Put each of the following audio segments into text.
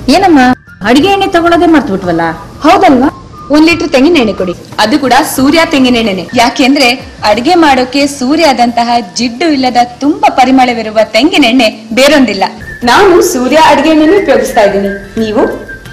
ಏನಮ್ಮ ಅಡಿಗೆ ಎಣ್ಣೆ ತಗೊಳ್ಳೋದೇ ಮರ್ತು ಬಿಟ್ವಲ್ಲ ಹೌದಲ್ವಾ ಒಂದ್ ಲೀಟರ್ ತೆಂಗಿನ ಎಣ್ಣೆ ಕೊಡಿ ಅದು ಕೂಡ ಸೂರ್ಯ ತೆಂಗಿನೆಣ್ಣೆನೆ ಯಾಕೆಂದ್ರೆ ಅಡಿಗೆ ಮಾಡೋಕೆ ಸೂರ್ಯದಂತಹ ಜಿಡ್ಡು ಇಲ್ಲದ ತುಂಬಾ ಪರಿಮಳವಿರುವ ತೆಂಗಿನೆಣ್ಣೆ ಬೇರೊಂದಿಲ್ಲ ನಾನು ಸೂರ್ಯ ಅಡಿಗೆ ಎಣ್ಣೆನೇ ಉಪಯೋಗಿಸ್ತಾ ಇದ್ದೀನಿ ನೀವು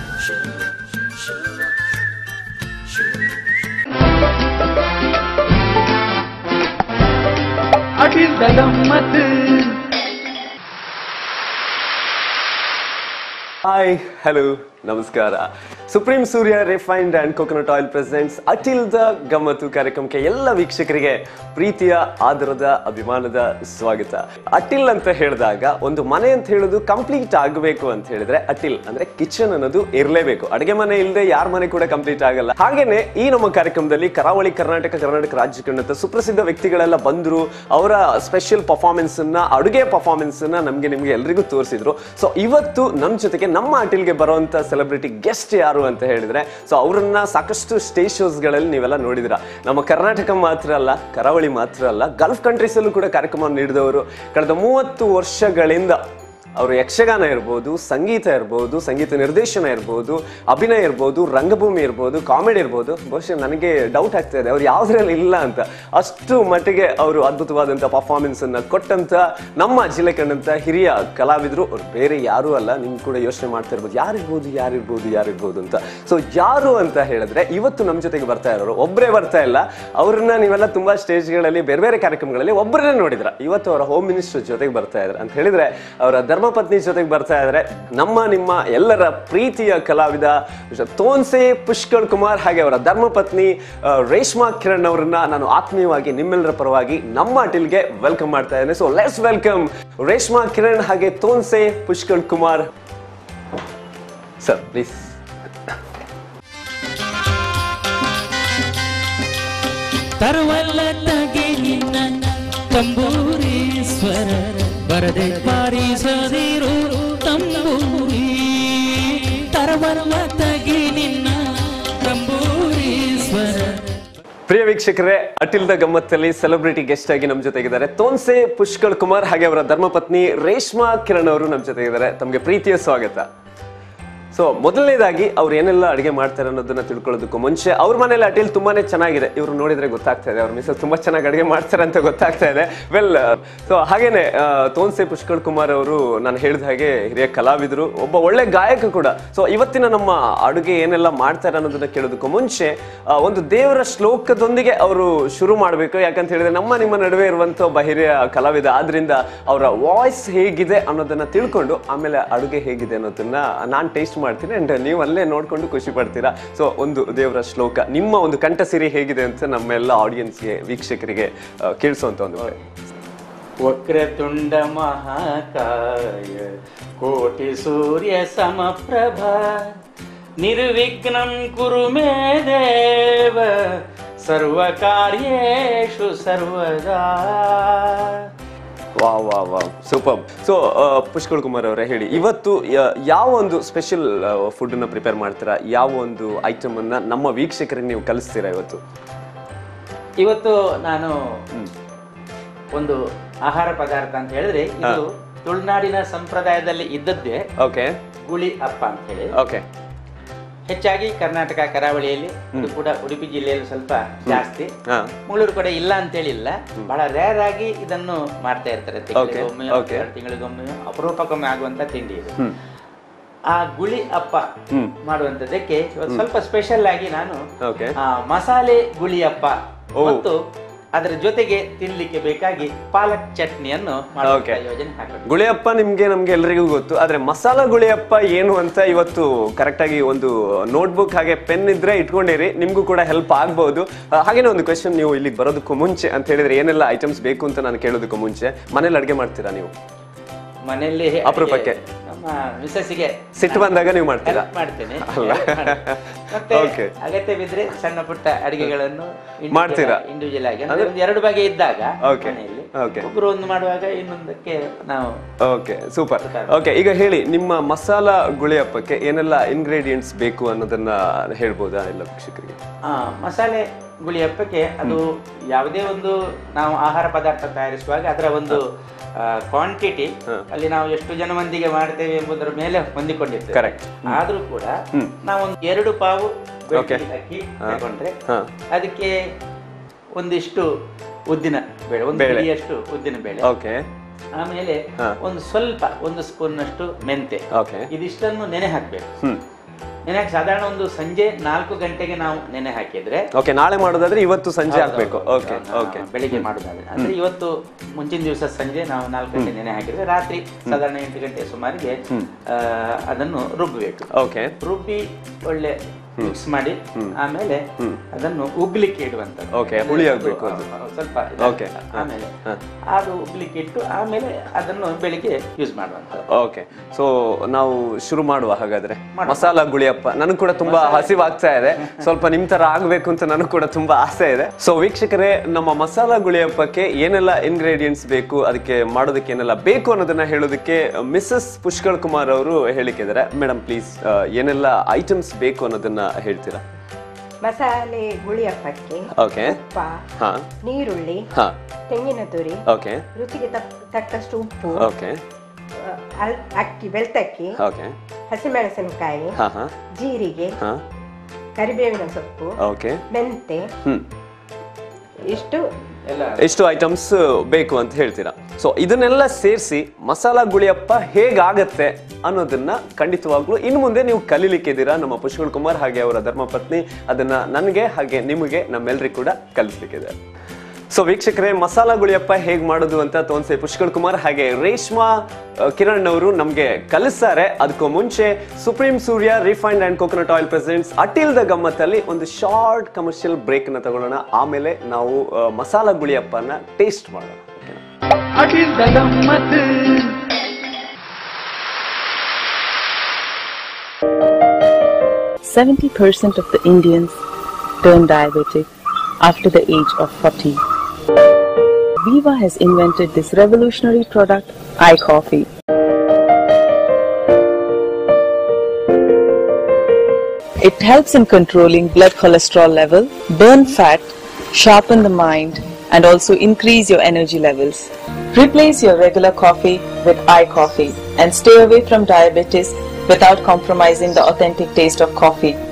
ಹಾಯ್ ಹಲೋ ನಮಸ್ಕಾರ supreme Surya refined and coconut oil presents Atil the Gammattu ಕಾರ್ಯಕ್ರಮಕ್ಕೆ ಎಲ್ಲ ವೀಕ್ಷಕರಿಗೆ ಪ್ರೀತಿಯ ಆದರದ ಅಭಿಮಾನದ ಸ್ವಾಗತ ಅಟಿಲ್ ಅಂತ ಹೇಳಿದಾಗ ಒಂದು ಮನೆ ಅಂತ ಹೇಳೋದು ಕಂಪ್ಲೀಟ್ ಆಗಬೇಕು ಅಂತ ಹೇಳಿದ್ರೆ ಅಟಿಲ್ ಅಂದ್ರೆ ಕಿಚನ್ ಅನ್ನೋದು ಇರಲೇಬೇಕು ಅಡುಗೆ ಮನೆ ಇಲ್ಲದೆ ಯಾರ ಮನೆ ಕೂಡ ಕಂಪ್ಲೀಟ್ ಆಗಲ್ಲ ಹಾಗೇನೆ ಈ ನಮ್ಮ ಕಾರ್ಯಕ್ರಮದಲ್ಲಿ ಕರಾವಳಿ ಕರ್ನಾಟಕ ಕರ್ನಾಟಕ ರಾಜ್ಯ ಕಂಡಂತ ಸುಪ್ರಸಿದ್ಧ ವ್ಯಕ್ತಿಗಳೆಲ್ಲ ಬಂದ್ರು ಅವರ ಸ್ಪೆಷಲ್ ಪರ್ಫಾರ್ಮೆನ್ಸ್ ಅನ್ನ ಅಡುಗೆ ಪರ್ಫಾರ್ಮೆನ್ಸ್ ಅನ್ನ ನಮ್ಗೆ ನಿಮ್ಗೆ ಎಲ್ರಿಗೂ ತೋರಿಸಿದ್ರು ಸೊ ಇವತ್ತು ನಮ್ಮ ಜೊತೆಗೆ ನಮ್ಮ ಅಟಿಲ್ಗೆ ಬರುವಂತ ಸೆಲೆಬ್ರಿಟಿ ಗೆಸ್ಟ್ ಯಾರು ಅಂತ ಹೇಳಿದ್ರೆ ಸೊ ಅವರನ್ನ ಸಾಕಷ್ಟು ಸ್ಟೇಜ್ ಶೋಸ್ ಗಳಲ್ಲಿ ನೀವೆಲ್ಲ ನೋಡಿದಿರ ನಮ್ಮ ಕರ್ನಾಟಕ ಮಾತ್ರ ಅಲ್ಲ ಕರಾವಳಿ ಮಾತ್ರ ಅಲ್ಲ ಗಲ್ಫ್ ಕಂಟ್ರೀಸ್ ಅಲ್ಲೂ ಕೂಡ ಕಾರ್ಯಕ್ರಮ ನೀಡಿದವರು ಕಳೆದ ಮೂವತ್ತು ವರ್ಷಗಳಿಂದ ಅವರು ಯಕ್ಷಗಾನ ಇರ್ಬೋದು ಸಂಗೀತ ಇರ್ಬೋದು ಸಂಗೀತ ನಿರ್ದೇಶನ ಇರ್ಬೋದು ಅಭಿನಯ ಇರ್ಬೋದು ರಂಗಭೂಮಿ ಇರ್ಬೋದು ಕಾಮಿಡಿ ಇರ್ಬೋದು ಬಹುಶಃ ನನಗೆ ಡೌಟ್ ಆಗ್ತಾ ಇದೆ ಅವ್ರು ಯಾವ್ದ್ರಲ್ಲಿ ಇಲ್ಲ ಅಂತ ಅಷ್ಟು ಮಟ್ಟಿಗೆ ಅವರು ಅದ್ಭುತವಾದಂಥ ಪರ್ಫಾರ್ಮೆನ್ಸ್ ಅನ್ನ ಕೊಟ್ಟಂತ ನಮ್ಮ ಜಿಲ್ಲೆ ಕಂಡಂತ ಹಿರಿಯ ಕಲಾವಿದರು ಅವ್ರು ಬೇರೆ ಯಾರೂ ಅಲ್ಲ ನಿಮ್ಗೆ ಕೂಡ ಯೋಚನೆ ಮಾಡ್ತಾ ಇರ್ಬೋದು ಯಾರಿರ್ಬೋದು ಯಾರಿರ್ಬೋದು ಯಾರಿರ್ಬೋದು ಅಂತ ಸೊ ಯಾರು ಅಂತ ಹೇಳಿದ್ರೆ ಇವತ್ತು ನಮ್ಮ ಜೊತೆಗೆ ಬರ್ತಾ ಇರೋರು ಒಬ್ಬರೇ ಬರ್ತಾ ಇಲ್ಲ ಅವ್ರನ್ನ ನೀವೆಲ್ಲ ತುಂಬಾ ಸ್ಟೇಜ್ಗಳಲ್ಲಿ ಬೇರೆ ಬೇರೆ ಕಾರ್ಯಕ್ರಮಗಳಲ್ಲಿ ಒಬ್ಬರನ್ನೇ ನೋಡಿದ್ರ ಇವತ್ತು ಅವರ ಹೋಮ್ ಮಿನಿಸ್ಟರ್ ಜೊತೆಗೆ ಬರ್ತಾ ಇದ್ದಾರೆ ಅಂತ ಹೇಳಿದ್ರೆ ಅವರ ಧರ್ಮಪತ್ನಿ ಜೊತೆಗೆ ಬರ್ತಾ ಇದ್ದಾರೆ ನಮ್ಮ ನಿಮ್ಮ ಎಲ್ಲರ ಪ್ರೀತಿಯ ಕಲಾವಿದ ತೋನ್ಸೆ ಪುಷ್ಕಳ್ ಕುಮಾರ್ ಹಾಗೆ ಅವರ ಧರ್ಮಪತ್ನಿ ಆ, ರೇಷ್ಮಾ ಕಿರಣ್ ಅವರನ್ನ ನಾನು ಆತ್ಮೀಯವಾಗಿ ನಿಮ್ಮೆಲ್ಲರ ಪರವಾಗಿ ನಮ್ಮ ಅಟಿಲ್ಗೆ ವೆಲ್ಕಮ್ ಮಾಡ್ತಾ ಇದ್ದೇನೆ so let's welcome Reshma Kiran ಹಾಗೆ ತೋನ್ಸೆ ಪುಷ್ಕಳ್ ಕುಮಾರ್ ಸರ್ ಪ್ಲೀಸ್ ತರುವಲ್ಲ ತಗೆ ನಿನ್ನ ತಂಬೂರಿ ಸ್ವರ ಬರದೆ ಬಾರಿಸದಿರು ತಂಬೂರಿ ತರವಲ್ಲ ತಗೆ ನಿನ್ನ ತಂಬೂರಿ ಸ್ವರ ಪ್ರಿಯ ವೀಕ್ಷಕರೇ ಅಟಿಲ್ ದ ಗಮ್ಮತ್ತಲ್ಲಿ ಸೆಲೆಬ್ರಿಟಿ ಗೆಸ್ಟ್ ಆಗಿ ನಮ್ಮ ಜೊತೆಗಿದ್ದಾರೆ ತೋನ್ಸೆ ಪುಷ್ಕಳ್ ಕುಮಾರ್ ಹಾಗೆ ಅವರ ಧರ್ಮಪತ್ನಿ ರೇಷ್ಮಾ ಕಿರಣ್ ಅವರು ನಮ್ಮ ಜೊತೆಗಿದ್ದಾರೆ ತಮಗೆ ಪ್ರೀತಿಯ ಸ್ವಾಗತ ಸೊ ಮೊದಲನೇದಾಗಿ ಅವ್ರು ಏನೆಲ್ಲ ಅಡಿಗೆ ಮಾಡ್ತಾರೆ ಅನ್ನೋದನ್ನ ತಿಳ್ಕೊಳ್ಳೋದಕ್ಕೂ ಮುಂಚೆ ಅವ್ರ ಮನೇಲಿ ಅಟಿಲ್ ತುಂಬಾನೇ ಚೆನ್ನಾಗಿದೆ ಇವ್ರು ನೋಡಿದ್ರೆ ಗೊತ್ತಾಗ್ತಾ ಇದೆ ಅವ್ರ ಮಿಸಸ್ ತುಂಬಾ ಚೆನ್ನಾಗಿ ಅಡಿಗೆ ಮಾಡ್ತಾರೆ ಅಂತ ಗೊತ್ತಾಗ್ತಾ ಇದೆ ವೆಲ್ ಸೊ ಹಾಗೇನೆ ಆ, ತೋನ್ಸೆ ಪುಷ್ಕಳ್ ಕುಮಾರ್ ಅವರು ನಾನು ಹೇಳಿದ ಹಾಗೆ ಹಿರಿಯ ಕಲಾವಿದರು ಒಬ್ಬ ಒಳ್ಳೆ ಗಾಯಕ ಕೂಡ ಸೊ ಇವತ್ತಿನ ನಮ್ಮ ಅಡುಗೆ ಏನೆಲ್ಲ ಮಾಡ್ತಾರೆ ಅನ್ನೋದನ್ನ ಕೇಳೋದಕ್ಕೂ ಮುಂಚೆ ಆ, ಒಂದು ದೇವರ ಶ್ಲೋಕದೊಂದಿಗೆ ಅವರು ಶುರು ಮಾಡಬೇಕು ಯಾಕಂತ ಹೇಳಿದ್ರೆ ನಮ್ಮ ನಿಮ್ಮ ನಡುವೆ ಇರುವಂತ ಒಬ್ಬ ಹಿರಿಯ ಕಲಾವಿದ ಆದ್ರಿಂದ ಅವರ ವಾಯ್ಸ್ ಹೇಗಿದೆ ಅನ್ನೋದನ್ನ ತಿಳ್ಕೊಂಡು ಆಮೇಲೆ ಅಡುಗೆ ಹೇಗಿದೆ ಅನ್ನೋದನ್ನ ನಾನು ಟೇಸ್ಟ್ ಮಾಡ್ತೀನಿ ಅಂಡ್ ನೀವು ಅಲ್ಲೇ ನೋಡ್ಕೊಂಡು ಖುಷಿ ಪಡ್ತೀರಾ ಸೊ ಒಂದು ದೇವರ ಶ್ಲೋಕ ನಿಮ್ಮ ಒಂದು ಕಂಠಸಿರಿ ಹೇಗಿದೆ ಅಂತ ನಮ್ಮೆಲ್ಲ ಆಡಿಯನ್ಸ್ಗೆ ವೀಕ್ಷಕರಿಗೆ ಆ, ಕೇಳಿಸುವಂತ ಒಂದು ವಕ್ರತುಂಡ ಮಹಾಕಾಯ ಕೋಟಿ ಸೂರ್ಯ ಸಮಪ್ರಭ ನಿರ್ವಿಘ್ನಂ ಕುರು ಮೇ ದೇವ ಸರ್ವಕಾರ್ಯೇಷು ಸರ್ವದಾ ವಾ ವಾ ವಾ ಸೂಪರ್ ಸೊ ಪುಷ್ಕಳ್ ಕುಮಾರ್ ಅವರೇ ಹೇಳಿ ಇವತ್ತು ಯ- ಯಾವ ಒಂದು ಸ್ಪೆಷಲ್ ಫುಡ್ ನ ಪ್ರಿಪೇರ್ ಮಾಡ್ತೀರಾ ಯಾವ ಒಂದು ಐಟಮ್ ಅನ್ನ ನಮ್ಮ ವೀಕ್ಷಕರಿಗೆ ನೀವು ಕಲಿಸ್ತೀರಾ ಇವತ್ತು ಇವತ್ತು ನಾನು ಒಂದು ಆಹಾರ ಪದಾರ್ಥ ಅಂತ ಹೇಳಿದ್ರೆ ಇದು ತುಳುನಾಡಿನ ಸಂಪ್ರದಾಯದಲ್ಲಿ ಇದ್ದದ್ದೇ ಓಕೆ ಗುಳಿ ಅಪ್ಪ ಅಂತ ಹೇಳಿ ಓಕೆ ಹೆಚ್ಚಾಗಿ ಕರ್ನಾಟಕ ಕರಾವಳಿಯಲ್ಲಿ ಇದು ಕೂಡ ಉಡುಪಿ ಜಿಲ್ಲೆಯಲ್ಲಿ ಸ್ವಲ್ಪ ಜಾಸ್ತಿ ಹಾ ಮಂಗಳೂರು ಕಡೆ ಇಲ್ಲ ಅಂತೇಳಿಲ್ಲ ಬಹಳ ರೇರ್ ಆಗಿ ಇದನ್ನು ಮಾಡ್ತಾ ಇರ್ತಾರೆ ತಿಂಗಳಿಗೊಮ್ಮೆ okay. ಎರಡು ತಿಂಗಳಿಗೊಮ್ಮೆ ಅಪರೂಪಕ್ಕೊಮ್ಮೆ ಆಗುವಂತ ತಿಂಡಿ ಇದು ಆ ಗುಳಿ ಅಪ್ಪ ಮಾಡುವಂತದಕ್ಕೆ ಇವತ್ತು ಸ್ವಲ್ಪ ಸ್ಪೆಷಲ್ ಆಗಿ ನಾನು ಓಕೆ ಆ ಮಸಾಲೆ ಗುಳಿ ಅಪ್ಪ ಮತ್ತು ಅದರ ಜೊತೆಗೆ ತಿನ್ಲಿಕ್ಕೆ ಬೇಕಾಗಿ ಪಾಲಕ್ ಚಟ್ನಿಯನ್ನು ಮಾಡುವಂತ Okay. ಯೋಜನೆ ಹಾಕಬೇಕು ಗುಳಿಯಪ್ಪ ನಿಮ್ಗೆ ನಮ್ಗೆ ಎಲ್ರಿಗೂ ಗೊತ್ತು ಆದ್ರೆ ಮಸಾಲ ಗುಳಿಯಪ್ಪ ಏನು ಅಂತ ಇವತ್ತು ಕರೆಕ್ಟ್ ಆಗಿ ಒಂದು ನೋಟ್ಬುಕ್ ಹಾಗೆ ಪೆನ್ ಇದ್ರೆ ಇಟ್ಕೊಂಡಿರಿ ನಿಮ್ಗೂ ಕೂಡ ಹೆಲ್ಪ್ ಆಗ್ಬಹುದು ಆ, ಹಾಗೇನೆ ಒಂದು ಕ್ವೆಶನ್ ನೀವು ಇಲ್ಲಿಗೆ ಬರೋದಕ್ಕೂ ಮುಂಚೆ ಅಂತ ಹೇಳಿದ್ರೆ ಏನೆಲ್ಲ ಐಟಮ್ಸ್ ಬೇಕು ಅಂತ ನಾನು ಕೇಳೋದಕ್ಕೂ ಮುಂಚೆ ಮನೇಲಿ ಅಡುಗೆ ಮಾಡ್ತೀರಾ ನೀವು ಮನೆಯಲ್ಲಿ ಅಪರೂಪಕ್ಕೆ. ನಮ್ಮ ಮಿಸಸ್ಸಿಗೆ ಸಿಟ್ಟು ಬಂದಾಗ ನೀವು ಮಾಡ್ತೀರಾ help ಮಾಡ್ತೇನೆ ಅಲ್ಲ? help ಮಾಡ್ತೇನೆ. ಮತ್ತೆ Okay. ಅಗತ್ಯ ಬಿದ್ರೆ ಸಣ್ಣ ಪುಟ್ಟ ಅಡಿಗೆಗಳನ್ನು ಮಾಡ್ತೀರಾ? ಇಂಡಿವಿಜುವಲ್ ಆಗಿ ಅಂದ್ರೆ ಒಂದು ಎರಡು ಬಗೆ ಇದ್ದಾಗ Okay. ಮನೆಯಲ್ಲಿ Okay. ಒಬ್ರು ಒಂದು ಮಾಡುವಾಗ ಇನ್ನೊಂದಕ್ಕೆ ನಾವು ಓಕೆ ಸೂಪರ್ ಓಕೆ ಈಗ ಹೇಳಿ ನಿಮ್ಮ ಮಸಾಲ ಗುಳಿಯಪ್ಪಕ್ಕೆ ಏನೆಲ್ಲ ಇಂಗ್ರೀಡಿಯೆಂಟ್ಸ್ ಬೇಕು ಅನ್ನೋದನ್ನ ಹೇಳ್ಬೋದಾ ಎಲ್ಲ ವೀಕ್ಷಕರಿಗೆ ಆ, ಮಸಾಲೆ ಗುಳಿ ಹಬ್ಬಕ್ಕೆ ಅದು ಯಾವುದೇ ಒಂದು ನಾವು ಆಹಾರ ಪದಾರ್ಥ ತಯಾರಿಸುವಾಗ ಅದರ ಒಂದು ಕ್ವಾಂಟಿಟಿ ಅಲ್ಲಿ ನಾವು ಎಷ್ಟು ಜನ ಮಂದಿಗೆ ಮಾಡ್ತೇವೆ ಎಂಬುದರ ಮೇಲೆ ಹೊಂದಿಕೊಂಡಿರ್ತೇವೆ Correct. ಆದ್ರೂ ಕೂಡ ನಾವೊಂದು ಎರಡು ಪಾವು ಬೆಳ್ಳುಳ್ಳಿ Okay. ಅಕ್ಕಿ ತಗೊಂಡ್ರೆ ಹಾ. ಅದಕ್ಕೆ ಒಂದಿಷ್ಟು ಉದ್ದಿನ ಬೇಳೆ ಒಂದು ಬೇಳೆ. ಹಿಡಿಯಷ್ಟು ಉದ್ದಿನ ಬೇಳೆ ಓಕೆ ಆಮೇಲೆ ಹಾ. ಒಂದು ಸ್ವಲ್ಪ ಒಂದು ಸ್ಪೂನ್ ಅಷ್ಟು ಮೆಂತೆ ಓಕೆ ಇದಿಷ್ಟನ್ನು ನೆನೆ ಹಾಕ್ಬೇಕು ಹ್ಮ್ ನೆನೆ ಹಾಕಿ ಸಾಧಾರಣ ಒಂದು ಸಂಜೆ ನಾಲ್ಕು ಗಂಟೆಗೆ ನಾವು ನೆನೆ ಹಾಕಿದ್ರೆ ಓಕೆ ನಾಳೆ ಮಾಡೋದಾದ್ರೆ ಇವತ್ತು ಸಂಜೆ ಹಾಕ್ಬೇಕು ಹೌದು, ಓಕೆ ಹೌದು. ಓಕೆ ಹಾ, ಬೆಳಿಗ್ಗೆ ಮಾಡೋದಾದ್ರೆ ಅಂದ್ರೆ ಇವತ್ತು ಮುಂಚಿನ ದಿವಸ ಸಂಜೆ ನಾವು ನಾಲ್ಕು ಗಂಟೆ ನೆನೆ ಹಾಕಿದ್ರೆ ರಾತ್ರಿ ಸಾಧಾರಣ ಎಂಟು ಗಂಟೆ ಸುಮಾರಿಗೆ ಆ, ಅದನ್ನು ರುಬ್ಬಬೇಕು ಓಕೆ ರುಬ್ಬಿ ಒಳ್ಳೆ ಮಿಕ್ಸ್ ಮಾಡಿ ಆಮೇಲೆ ಅದನ್ನು ಉಗ್ಲಿಕ್ಕೆ ಇಡುವಂತದ್ದು Okay, ಹುಳಿ ಆಗ್ಬೇಕು ಅದು. ಸ್ವಲ್ಪ Okay, ಇದಾಗ್ತದೆ. ಹಾ, ಆಮೇಲೆ ಹಾ. ಅದು ಉಗ್ಲಿಕ್ಕೆ ಇಟ್ಟು ಆಮೇಲೆ ಅದನ್ನು ಬೆಳಿಗ್ಗೆ ಯೂಸ್ ಮಾಡುವಂತದ್ದು ಓಕೆ ಸೊ ನಾವು ಶುರು ಮಾಡುವ ಹಾಗಾದ್ರೆ ಮಾಡುವ. ಮಸಾಲ ಗುಳಿಯಪ್ಪ ನನಗೆ ಕೂಡ ತುಂಬಾ ಹಸಿವಾಗ್ತಾ ಇದೆ ಸ್ವಲ್ಪ ನಿಮ್ ತರ ಆಗ್ಬೇಕು ಅಂತ ನನಗೆ ಕೂಡ ತುಂಬಾ ಆಸೆ ಇದೆ ಸೊ ವೀಕ್ಷಕರೇ ನಮ್ಮ ಮಸಾಲ ಗುಳಿಯಪ್ಪಕ್ಕೆ ಏನೆಲ್ಲ ಇಂಗ್ರೀಡಿಯೆಂಟ್ಸ್ ಬೇಕು ಅದಕ್ಕೆ ಮಾಡೋದಕ್ಕೆ ಏನೆಲ್ಲ ಬೇಕು ಅನ್ನೋದನ್ನ ಹೇಳೋದಕ್ಕೆ ಮಿಸಸ್ ಪುಷ್ಕಳ್ ಕುಮಾರ್ ಅವರು ಹೇಳಿಕಿದ್ದಾರೆ ಮೇಡಮ್ ಪ್ಲೀಸ್ ಏನೆಲ್ಲ ಐಟಮ್ಸ್ ಬೇಕು ಅನ್ನೋದನ್ನ ಹೇಳ್ತೀರಾ ಮಸಾಲೆ ಹುಳಿಯಪ್ಪಕ್ಕೆ ಓಕೆ ಉಪ್ಪ ಹಾ ನೀರುಳ್ಳಿ ಹಾ ತೆಂಗಿನ ತುರಿ ಓಕೆ ರುಚಿಗೆ ತಕ್ಕ- ತಕ್ಕಷ್ಟು ಉಪ್ಪು ಓಕೆ ಅ, ಅಲ್- ಅಕ್ಕಿ ಬೆಳ್ತಕ್ಕಿ ಓಕೆ ಹಸಿಮೆಣಸಿನಕಾಯಿ ಹಾ ಹಾ ಜೀರಿಗೆ ಹಾ ಕರಿಬೇವಿನ ಸೊಪ್ಪು ಓಕೆ ಮೆಂತೆ ಹ್ಮ್ ಇಷ್ಟು ಎಲ್ಲ ಎಷ್ಟು ಐಟಮ್ಸ್ ಬೇಕು ಅಂತ ಹೇಳ್ತೀರಾ ಸೊ ಇದನ್ನೆಲ್ಲ ಸೇರಿಸಿ ಮಸಾಲ ಗುಳಿಯಪ್ಪ ಹೇಗಾಗತ್ತೆ ಅನ್ನೋದನ್ನ ಖಂಡಿತವಾಗ್ಲೂ ಇನ್ನು ಮುಂದೆ ನೀವು ಕಲೀಲಿಕ್ಕಿದ್ದೀರಾ ನಮ್ಮ ಪುಷ್ಕಳ್ ಕುಮಾರ್ ಹಾಗೆ ಅವರ ಧರ್ಮಪತ್ನಿ ಅದನ್ನ ನನಗೆ ಹಾಗೆ ನಿಮಗೆ ನಮ್ಮೆಲ್ಲರಿಗೂ ಕೂಡ ಕಲಿಸ್ಲಿಕ್ಕಿದೆ ಸೊ ವೀಕ್ಷಕರೇ ಮಸಾಲ ಗುಳಿಯಪ್ಪ ಹೇಗ್ ಮಾಡೋದು ಅಂತ ತೋನ್ಸೆ ಪುಷ್ಕಳ್ ಕುಮಾರ್ ಹಾಗೆ ರೇಷ್ಮಾ ಆ, ಕಿರಣ್ ಅವರು ನಮ್ಗೆ ಕಲಿಸ್ತಾರೆ ಅದಕ್ಕೂ ಮುಂಚೆ supreme Surya refined and coconut oil presents Atil the ಗಮ್ಮತ್ತಲ್ಲಿ ಒಂದು ಶಾರ್ಟ್ ಕಮರ್ಷಿಯಲ್ ಬ್ರೇಕ್ ನ ತಗೊಳ್ಳೋಣ ಆಮೇಲೆ ನಾವು ಆ, ಮಸಾಲ ಗುಳಿಯಪ್ಪನ ಟೇಸ್ಟ್ ಮಾಡೋಣ ಓಕೆನಾ Seventy percent of the Indians turn diabetic after the age of 40. Viva has invented this revolutionary product, iCoffee. It helps in controlling blood cholesterol level, burn fat, sharpen the mind, and also increase your energy levels. Replace your regular coffee with iCoffee and stay away from diabetes without compromising the authentic taste of coffee.